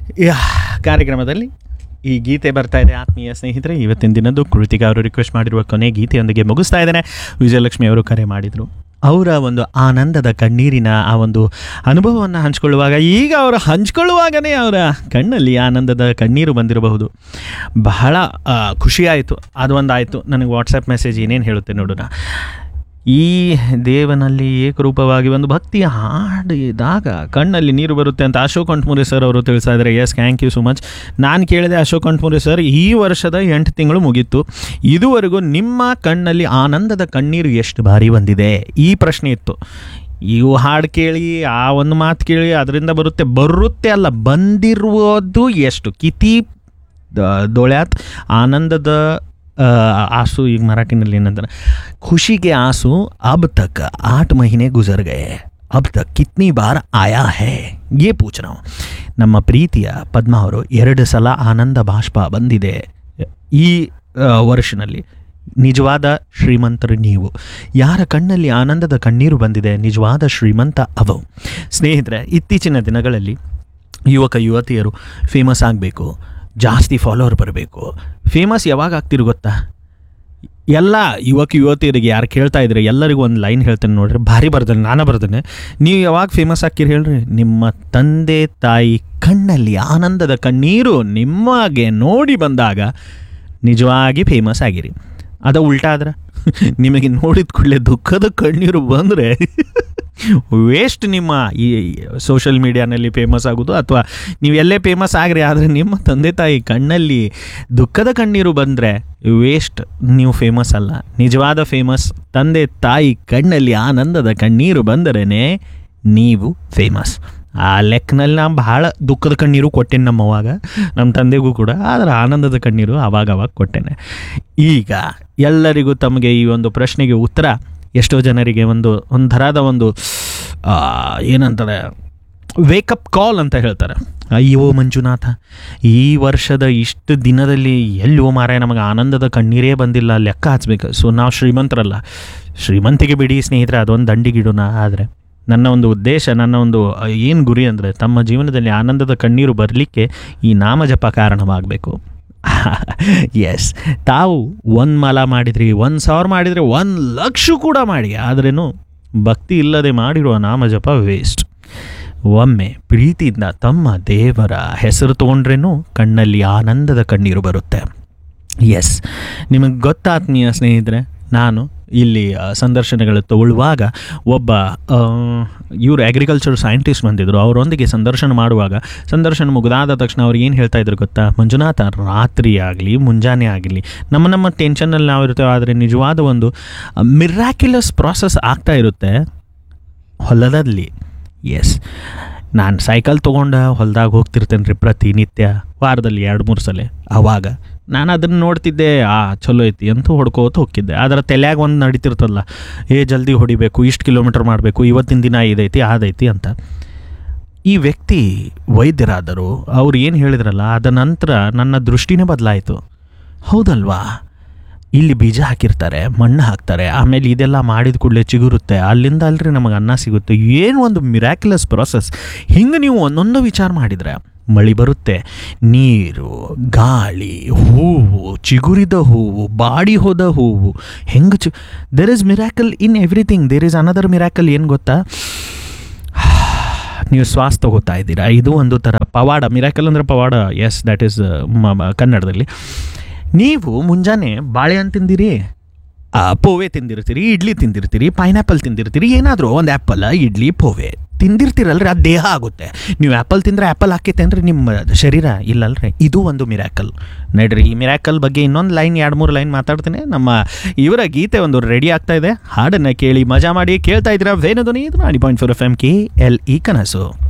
ಯಾ ಕಾರ್ಯಕ್ರಮದಲ್ಲಿ ಈ ಗೀತೆ ಬರ್ತಾ ಇದೆ ಆತ್ಮೀಯ ಸ್ನೇಹಿತರೆ ಇವತ್ತಿನ ದಿನದ್ದು ಕೃತಿಕ ಅವರು ರಿಕ್ವೆಸ್ಟ್ ಮಾಡಿರುವ ಕೊನೆ ಗೀತೆಯೊಂದಿಗೆ ಮುಗಿಸ್ತಾ ಇದ್ದೇನೆ ವಿಜಯಲಕ್ಷ್ಮಿ ಅವರು ಕರೆ ಮಾಡಿದರು ಅವರ ಒಂದು ಆನಂದದ ಕಣ್ಣೀರಿನ ಆ ಒಂದು ಅನುಭವವನ್ನು ಹಂಚ್ಕೊಳ್ಳುವಾಗ ಈಗ ಅವರು ಹಂಚ್ಕೊಳ್ಳುವಾಗನೇ ಅವರ ಕಣ್ಣಲ್ಲಿ ಆನಂದದ ಕಣ್ಣೀರು ಬಂದಿರಬಹುದು ಬಹಳ ಆ, ಖುಷಿಯಾಯಿತು ಅದು ಒಂದು ಆಯಿತು ನನಗೆ ವಾಟ್ಸಪ್ ಮೆಸೇಜ್ ಏನೇನು ಹೇಳುತ್ತೆ ನೋಡೋಣ ಈ ದೇವನಲ್ಲಿ ಏಕರೂಪವಾಗಿ ಒಂದು ಭಕ್ತಿಯ ಹಾಡಿದಾಗ ಕಣ್ಣಲ್ಲಿ ನೀರು ಬರುತ್ತೆ ಅಂತ ಅಶೋಕ್ ಕಂಠಮುರಿ ಸರ್ ಅವರು ತಿಳಿಸ್ತಾ ಇದ್ದಾರೆ yes thank you so much ನಾನು ಕೇಳಿದೆ ಅಶೋಕ್ ಕಂಠಮುರಿ ಸರ್ ಈ ವರ್ಷದ ಎಂಟು ತಿಂಗಳು ಮುಗೀತು ಇದುವರೆಗೂ ನಿಮ್ಮ ಕಣ್ಣಲ್ಲಿ ಆನಂದದ ಕಣ್ಣೀರು ಎಷ್ಟು ಬಾರಿ ಬಂದಿದೆ ಈ ಪ್ರಶ್ನೆ ಇತ್ತು ಇವು ಹಾಡು ಕೇಳಿ ಆ ಒಂದು ಮಾತು ಕೇಳಿ ಅದರಿಂದ ಬರುತ್ತೆ ಬರುತ್ತೆ ಅಲ್ಲ ಬಂದಿರುವುದು ಎಷ್ಟು ಕಿತಿ ದ- ದೊಳ್ಯಾತ್ ಆನಂದದ ಆ, ಆಸು ಈಗ ಮರಾಠಿನಲ್ಲಿ ಏನಂತಾರೆ ಖುಷಿಗೆ ಆಸು ಅಬ್ ತಕ್ ಆಟ್ ಮಹಿನೆ ಗುಜರ್ ಗಯೆ ಅಬ್ ತಕ್ ಕಿತ್ನಿ ಬಾರ್ ಆಯಾ ಹೇ ಯೇ ಪೂछ रहा हूं. ನಮ್ಮ ಪ್ರೀತಿಯ ಪದ್ಮ ಅವರು ಎರಡು ಸಲ ಆನಂದ ಬಾಷ್ಪ ಬಂದಿದೆ ಈ ಆ, ವರ್ಷನಲ್ಲಿ ನಿಜವಾದ ಶ್ರೀಮಂತರು ನೀವು ಯಾರ ಕಣ್ಣಲ್ಲಿ ಆನಂದದ ಕಣ್ಣೀರು ಬಂದಿದೆ ನಿಜವಾದ ಶ್ರೀಮಂತ ಅವು ಸ್ನೇಹಿತರೆ ಇತ್ತೀಚಿನ ದಿನಗಳಲ್ಲಿ ಯುವಕ ಯುವತಿಯರು ಫೇಮಸ್ ಆಗಬೇಕು ಜಾಸ್ತಿ ಫಾಲೋವರ್ ಬರಬೇಕು ಫೇಮಸ್ ಯಾವಾಗ ಆಗ್ತಿರು ಗೊತ್ತಾ ಎಲ್ಲ ಯುವಕ ಯುವತಿಯರಿಗೆ ಯಾರು ಕೇಳ್ತಾ ಇದ್ರೆ ಎಲ್ಲರಿಗೂ ಒಂದು ಲೈನ್ ಹೇಳ್ತೇನೆ ನೋಡ್ರಿ ಭಾರಿ ಬರ್ದೇನೆ ನಾನು ಬರ್ದೇನೆ ನೀವು ಯಾವಾಗ ಫೇಮಸ್ ಆಗ್ತೀರಿ ಹೇಳ್ರಿ ನಿಮ್ಮ ತಂದೆ ತಾಯಿ ಕಣ್ಣಲ್ಲಿ ಆನಂದದ ಕಣ್ಣೀರು ನಿಮಗೆ ನೋಡಿ ಬಂದಾಗ ನಿಜವಾಗಿ ಫೇಮಸ್ ಆಗಿರಿ ಅದ ಉಲ್ಟಾ ಆದ್ರೆ ನಿಮಗೆ ನೋಡಿದ ಕೂಡಲೇ ದುಃಖದ ಕಣ್ಣೀರು ಬಂದರೆ ವೇಸ್ಟ್ ನಿಮ್ಮ ಈ ಸೋಷಲ್ ಮೀಡಿಯಾನಲ್ಲಿ ಫೇಮಸ್ ಆಗೋದು ಅಥವಾ ನೀವು ಎಲ್ಲೇ ಫೇಮಸ್ ಆಗ್ರಿ ಆದರೆ ನಿಮ್ಮ ತಂದೆ ತಾಯಿ ಕಣ್ಣಲ್ಲಿ ದುಃಖದ ಕಣ್ಣೀರು ಬಂದರೆ ವೇಸ್ಟ್ ನೀವು ಫೇಮಸ್ ಅಲ್ಲ ನಿಜವಾದ ಫೇಮಸ್ ತಂದೆ ತಾಯಿ ಕಣ್ಣಲ್ಲಿ ಆನಂದದ ಕಣ್ಣೀರು ಬಂದರೇ ನೀವು ಫೇಮಸ್ ಆ ಲೆಕ್ಕನಲ್ಲಿ ನಾನು ಭಾಳ ದುಃಖದ ಕಣ್ಣೀರು ಕೊಟ್ಟೇನೆ ನಮ್ಮವಾಗ ನಮ್ಮ ತಂದೆಗೂ ಕೂಡ ಆದರೆ ಆನಂದದ ಕಣ್ಣೀರು ಆವಾಗ ಅವಾಗ ಕೊಟ್ಟೇನೆ ಈಗ ಎಲ್ಲರಿಗೂ ತಮಗೆ ಈ ಒಂದು ಪ್ರಶ್ನೆಗೆ ಉತ್ತರ ಎಷ್ಟೋ ಜನರಿಗೆ ಒಂದು ಒಂಥರದ ಒಂದು ಆ, ಏನಂತಾರೆ ವೇಕಪ್ ಕಾಲ್ ಅಂತ ಹೇಳ್ತಾರೆ ಅಯ್ಯೋ ಮಂಜುನಾಥ ಈ ವರ್ಷದ ಇಷ್ಟು ದಿನದಲ್ಲಿ ಎಲ್ಲೋ ಮಾರಾಯ ನಮಗೆ ಆನಂದದ ಕಣ್ಣೀರೇ ಬಂದಿಲ್ಲ ಲೆಕ್ಕ ಹಚ್ಬೇಕು ಸೊ ನಾವು ಶ್ರೀಮಂತರಲ್ಲ ಶ್ರೀಮಂತಿಗೆ ಬಿಡಿ ಸ್ನೇಹಿತರೆ ಅದೊಂದು ದಂಡಿಗಿಡೋಣ ಆದರೆ ನನ್ನ ಒಂದು ಉದ್ದೇಶ ನನ್ನ ಒಂದು ಏನು ಗುರಿ ಅಂದರೆ ತಮ್ಮ ಜೀವನದಲ್ಲಿ ಆನಂದದ ಕಣ್ಣೀರು ಬರಲಿಕ್ಕೆ ಈ ನಾಮಜಪ ಕಾರಣವಾಗಬೇಕು ಎಸ್ ತಾವು ಒಂದು ಮಲ ಮಾಡಿದ್ರಿ ಒಂದು ಸಾವಿರ ಮಾಡಿದರೆ ಒಂದು ಲಕ್ಷ ಕೂಡ ಮಾಡಿ ಆದ್ರೇನು ಭಕ್ತಿ ಇಲ್ಲದೆ ಮಾಡಿರುವ ನಾಮಜಪ ವೇಸ್ಟ್ ಒಮ್ಮೆ ಪ್ರೀತಿಯಿಂದ ತಮ್ಮ ದೇವರ ಹೆಸರು ತೊಗೊಂಡ್ರೇನು ಕಣ್ಣಲ್ಲಿ ಆನಂದದ ಕಣ್ಣೀರು ಬರುತ್ತೆ ಎಸ್ ನಿಮಗೆ ಗೊತ್ತಾತ್ಮೀಯ ಸ್ನೇಹಿತರೆ ನಾನು ಇಲ್ಲಿ ಆ, ಸಂದರ್ಶನಗಳು ತಗೊಳ್ಳುವಾಗ ಒಬ್ಬ ಇವರು ಅಗ್ರಿಕಲ್ಚರ್ ಸೈಂಟಿಸ್ಟ್ ಬಂದಿದ್ದರು ಅವರೊಂದಿಗೆ ಸಂದರ್ಶನ ಮಾಡುವಾಗ ಸಂದರ್ಶನ ಮುಗಿದಾದ ತಕ್ಷಣ ಅವ್ರು ಏನು ಹೇಳ್ತಾ ಇದ್ರು ಗೊತ್ತಾ ಮಂಜುನಾಥ ರಾತ್ರಿ ಆಗಲಿ ಮುಂಜಾನೆ ಆಗಲಿ ನಮ್ಮ ನಮ್ಮ ಟೆನ್ಷನ್ನಲ್ಲಿ ನಾವು ಇರ್ತೇವೆ ಆದರೆ ನಿಜವಾದ ಒಂದು ಮಿರಾಕ್ಯುಲಸ್ ಪ್ರಾಸೆಸ್ ಆಗ್ತಾ ಇರುತ್ತೆ ಹೊಲದಲ್ಲಿ ಎಸ್ ನಾನು ಸೈಕಲ್ ತೊಗೊಂಡು ಹೊಲ್ದಾಗ ಹೋಗ್ತಿರ್ತೇನೆ ರೀ ಪ್ರತಿನಿತ್ಯ ವಾರದಲ್ಲಿ ಎರಡು ಮೂರು ಸಲ ಆವಾಗ ನಾನು ಅದನ್ನು ನೋಡ್ತಿದ್ದೆ ಆ ಚಲೋ ಐತಿ ಅಂತ ಹೊಡ್ಕೋತ ಹೋಗ್ತಿದ್ದೆ ಅದರ ತಲೆಯಾಗ ಒಂದು ನಡೀತಿರ್ತಲ್ಲ ಏ ಜಲ್ದಿ ಹೊಡಿಬೇಕು ಇಷ್ಟು ಕಿಲೋಮೀಟ್ರ್ ಮಾಡಬೇಕು ಇವತ್ತಿನ ದಿನ ಇದೈತಿ ಅದೈತಿ ಅಂತ ಈ ವ್ಯಕ್ತಿ ವೈದ್ಯರಾದರು ಅವ್ರು ಏನು ಹೇಳಿದ್ರಲ್ಲ ಅದ ನಂತರ ನನ್ನ ದೃಷ್ಟಿನೇ ಬದಲಾಯಿತು ಹೌದಲ್ವಾ ಇಲ್ಲಿ ಬೀಜ ಹಾಕಿರ್ತಾರೆ ಮಣ್ಣು ಹಾಕ್ತಾರೆ ಆಮೇಲೆ ಇದೆಲ್ಲ ಮಾಡಿದ ಕೂಡಲೇ ಚಿಗುರುತ್ತೆ ಅಲ್ಲಿಂದ ಅಲ್ರಿ ನಮಗೆ ಅನ್ನ ಸಿಗುತ್ತೆ ಏನು ಒಂದು ಮಿರಾಕ್ಯುಲಸ್ ಪ್ರೊಸೆಸ್ ಹಿಂಗೆ ನೀವು ಒಂದೊಂದು ವಿಚಾರ ಮಾಡಿದರೆ ಮಳೆ ಬರುತ್ತೆ ನೀರು ಗಾಳಿ ಹೂವು ಚಿಗುರಿದ ಹೂವು ಬಾಡಿ ಹೋದ ಹೂವು ಹೆಂಗೆ ಚಿ there is miracle in everything there is another miracle ಏನು ಗೊತ್ತಾ ನೀವು ಶ್ವಾಸ ತಗೋತಾ ಇದ್ದೀರಾ ಇದು ಒಂದು ಥರ ಪವಾಡ ಮಿರಾಕಲ್ ಅಂದರೆ ಪವಾಡ ಎಸ್ ದ್ಯಾಟ್ ಈಸ್ ಕನ್ನಡದಲ್ಲಿ ನೀವು ಮುಂಜಾನೆ ಬಾಳೆಹಣ್ಣು ತಿಂದಿರಿ ಆ, ಪೋವೆ ತಿಂದಿರ್ತೀರಿ ಇಡ್ಲಿ ತಿಂದಿರ್ತೀರಿ ಪೈನಾಪಲ್ ತಿಂದಿರ್ತೀರಿ ಏನಾದರೂ ಒಂದು ಆ್ಯಪಲ್ ಇಡ್ಲಿ ಪೋವೆ ತಿಂದಿರ್ತೀರಲ್ರಿ ಅದು ದೇಹ ಆಗುತ್ತೆ ನೀವು ಆ್ಯಪಲ್ ತಿಂದರೆ ಆ್ಯಪಲ್ ಹಾಕೈತೇನ್ರಿ ನಿಮ್ಮ ಶರೀರ ಇಲ್ಲಲ್ರಿ ಇದು ಒಂದು ಮಿರಾಕಲ್ ನಡ್ರಿ ಈ ಮಿರಾಕಲ್ ಬಗ್ಗೆ ಇನ್ನೊಂದು ಲೈನ್ ಎರಡು ಮೂರು ಲೈನ್ ಮಾತಾಡ್ತೀನಿ ನಮ್ಮ ಇವರ ಗೀತೆ ಒಂದು ರೆಡಿ ಆಗ್ತಾ ಇದೆ ಹಾಡನ್ನು ಕೇಳಿ ಮಜಾ ಮಾಡಿ ಕೇಳ್ತಾ ಇದ್ದೀರಾ ವೇಣುಧ್ವನಿ ಇದು ninety point four F M K L E ಕನಸು